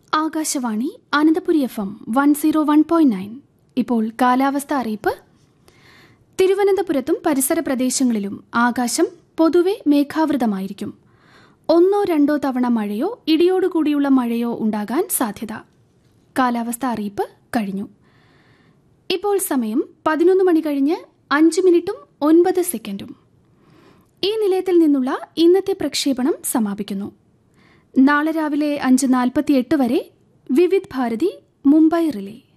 Akashvani Ananthapuri F M one zero one point nine ഇപ്പോൾ കാലാവസ്ഥ അറിയിപ്പ് തിരുവനന്തപുരത്തും പരിസര പ്രദേശങ്ങളിലും ആകാശം പൊതുവെ മേഘാവൃതമായിരിക്കും ഒന്നോ രണ്ടോ തവണ മഴയോ ഇടിയോടുകൂടിയുള്ള മഴയോ ഉണ്ടാകാൻ സാധ്യത കാലാവസ്ഥ അറിയിപ്പ് കഴിഞ്ഞു ഇപ്പോൾ സമയം പതിനൊന്ന് മണി കഴിഞ്ഞ് അഞ്ച് മിനിറ്റും ഒൻപത് സെക്കൻഡും ഈ നിലയത്തിൽ നിന്നുള്ള ഇന്നത്തെ പ്രക്ഷേപണം സമാപിക്കുന്നു നാളെ രാവിലെ അഞ്ച് നാൽപ്പത്തിയെട്ട് വരെ വിവിധ് ഭാരതി മുംബൈ റിലേ